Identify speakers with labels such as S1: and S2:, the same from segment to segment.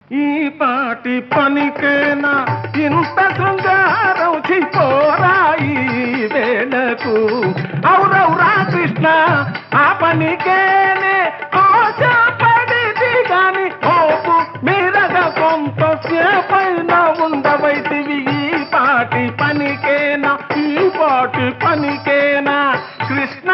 S1: ఈ పాటి పనికేనా ఇంత శృంగారం చిపోరాయి వేళకు ఔరౌరా కృష్ణ ఆ పనికేనే ఆశపడిది గాని ఓపు మీరగ కొంత సేపైన ఉండవైతివి ఈ పాటి పనికేనా ఈ పాటి పనికేనా కృష్ణ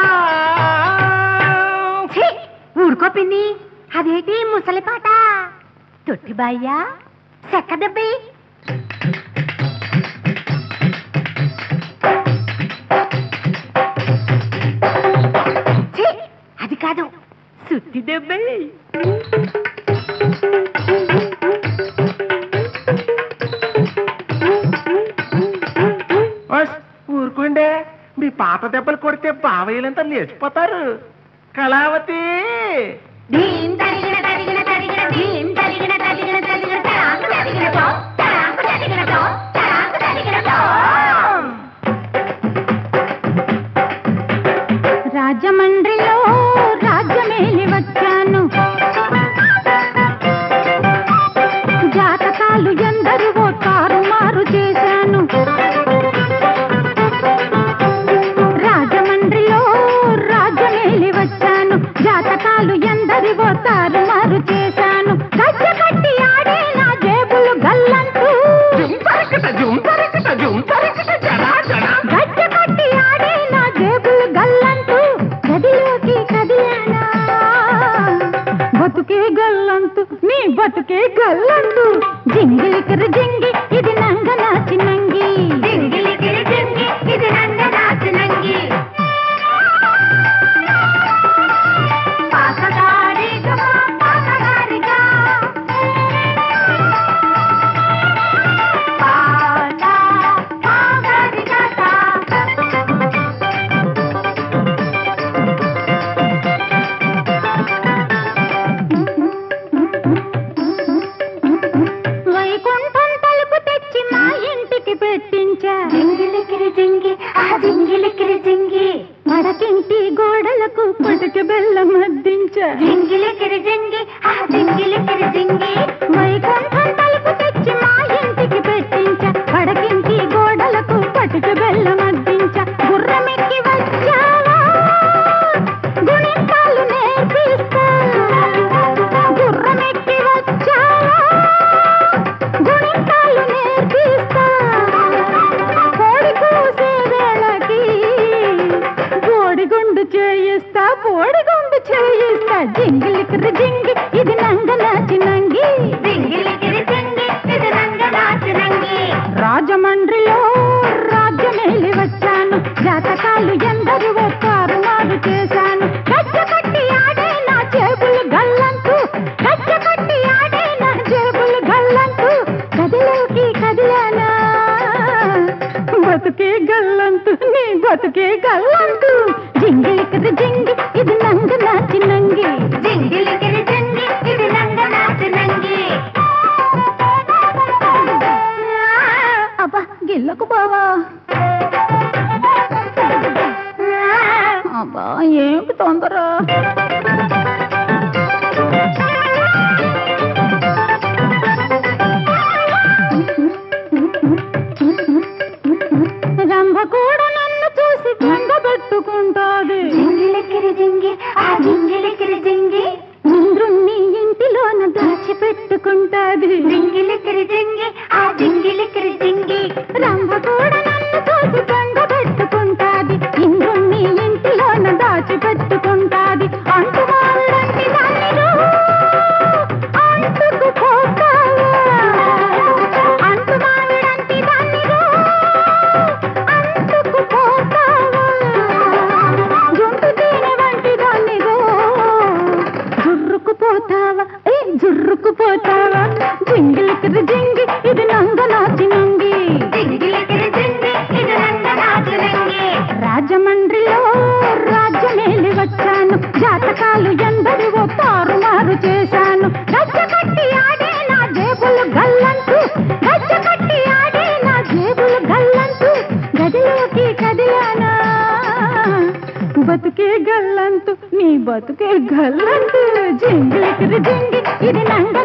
S2: ఛీ! ఊరుకో పిన్ని అదేటి ముసలి పాట తొట్టి బాయ్యా చెక్క దెబ్బి ఛీ! అది కాదు సుత్తి దెబ్బి
S1: ఓస్, ఊరుకోండి మీ పాత దెబ్బలు కొడితే బావయ్యలంతా లేచిపోతారు కళావతి
S2: ధీం తరిగిన తరిగిన తరిగిన ధీం తరిగిన తరిగిన తరిగిన తరాకు తరిగిన తో తరాకు తరిగిన తో తరాకు తరిగిన తో రాజమండ్రిలో రాజ్యమేలి వచ్చాను జాతకాలు ఎందరివో తారుమారు చేశాను రాజమండ్రిలో రాజ్యమేలి వచ్చాను జాతకాలు ఎందరివో తారుమారు చేశాను గజ్జ కట్టి ఆడే నా జేబులు గల్లంటూ
S1: జుంతరకట జుంతరకట జుంతరకట జరా జరా
S2: గజ్జ కట్టి ఆడే నా జేబులు గల్లంటూ గదిలోకి కదిలానా బతుకే గల్లంతు నీ బతుకే గల్లంతు జింగిలికిరి జింగి ఇది నంగ నాచి నంగి జింగిలికిరి జింగి ఇది నంగ నాచి నంగి పాసగారిగా పాసగారిగా పాసా పాసగారిగా వైకుంఠం తలుపు తెచ్చి మా ఇంటికి పెట్టించా జింగిలికిరి జింగి ఆ జింగిలికిరి జింగి మడకింటి గోడలకు పటికి బెల్లం అద్దించా జింగిలికిరి జింగి ఆ జింగిలికిరి జింగి వైకుంఠం తలుపు తెచ్చి మా ఇంటికి పెట్టించా పడకింటి గోడలకు పటికి బెల్లం అద్దించా గుర్రమెక్కి వచ్చావా గుణింతాలు నేర్పిస్తా గుర్రమెక్కి వచ్చావా గుణింతాలు నేర్పిస్తా కోడి కూసే వేళకి కోడిగుండు చేయిస్తా కోడిగుండు చేయిస్తా జింగిలికిరి జింగి ఇది నంగ నాచి నంగి జింగిలికిరి జింగి ఇది నంగ నాచి నంగి రాజమండ్రిలో రాజ్యమేలి వచ్చాను జాతకాలు ఎందరు ఒక్కారు మారు చేశాను గజ్జ కట్టి ఆడే నా జేబులు గల్లంతు గజ్జ కట్టి ఆడే నా జేబులు గల్లంతు గదిలోకి కదిలానా బతుకే గల్లంతు నీ బతుకే గల్లంతు జింగిలికిరి జింగి ఇది నంగ నాచి నంగి జింగిలికిరి జింగి ఇది నంగ నాచి నంగి అబ్బా గిల్లకు బావా అబ్బా ఏమిటి తొందర రంభ కూడా నన్ను చూసి పెట్టుకుంటాది జింగిలికిరి జింగి ఆ జింగిలికిరి జింగి ఇంద్రుణ్ణి ఇంటిలోన దాచిపెట్టుకుంటాది జింగిలికిరి జింగి ఆ జింగిలికిరి జింగి రంభ కూడా నన్ను చూసి పెట్టుకుంటాది ఇంద్రుణ్ణి ఇంటిలోన దాచిపెట్టుకుంటాది అంటువాళ్ళంటి దానిలో అంటుకుపోతావా అంటుమావిడంటి దానిలో అంటుకుపోతావా జుంటు తేనె వంటి దానిలో జుర్రుకుపోతావా ఏ జుర్రుకుపోతావా జింగిలికిరి జింగి ఇది నంగ నాచి నంగి జింగిలికిరి జింగి ఇది నంగ నాచి నంగి రాజమండ్రిలో రాజ్యమేలి వచ్చాను జాతకాలు ఎందరివో తారుమారు చేశాను గజ్జ కట్టి ఆడే నా జేబులు గల్లంతు గజ్జ కట్టి ఆడే నా జేబులు గల్లంతు గదిలోకి కదిలానా బతుకే గల్లంతు నీ బతుకే గల్లంతు జింగిలికిరి జింగి ఇది నంగ